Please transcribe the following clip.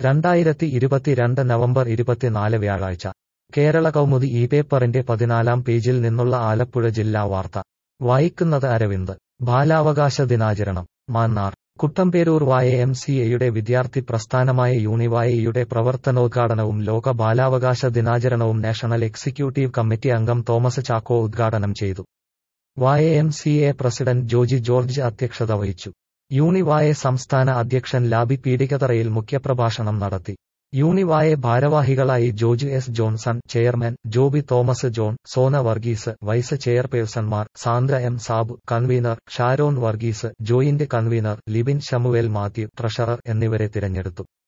രണ്ടായിരത്തി ഇരുപത്തിരണ്ട് നവംബർ ഇരുപത്തിനാല് വ്യാഴാഴ്ച കേരള കൗമുദി ഈ പേപ്പറിന്റെ പതിനാലാം പേജിൽ നിന്നുള്ള ആലപ്പുഴ ജില്ലാ വാർത്ത വായിക്കുന്നത് അരവിന്ദ് ബാലാവകാശ ദിനാചരണം മാന്നാർ കുട്ടമ്പേരൂർ വായ എം സി എയുടെ വിദ്യാർത്ഥി പ്രസ്ഥാനമായ യൂണിവായയുടെ പ്രവർത്തനോദ്ഘാടനവും ലോക ബാലാവകാശ ദിനാചരണവും നാഷണൽ എക്സിക്യൂട്ടീവ് കമ്മിറ്റി അംഗം തോമസ് ചാക്കോ ഉദ്ഘാടനം ചെയ്തു Y M C A president Joji George അധ്യക്ഷത വഹിച്ചു യൂണിവായ സംസ്ഥാന അധ്യക്ഷൻ ലാബി പീഡികതറയിൽ മുഖ്യപ്രഭാഷണം നടത്തി യൂണിവായ ഭാരവാഹികളായി Joju S Johnson chairman Joby Thomas John Sona Varghese vice ചെയർപേഴ്സൺമാർ Sandra M Sabu convener Sharon Varghese joint convener Libin Samuel Mathew treasurer എന്നിവരെ തിരഞ്ഞെടുത്തു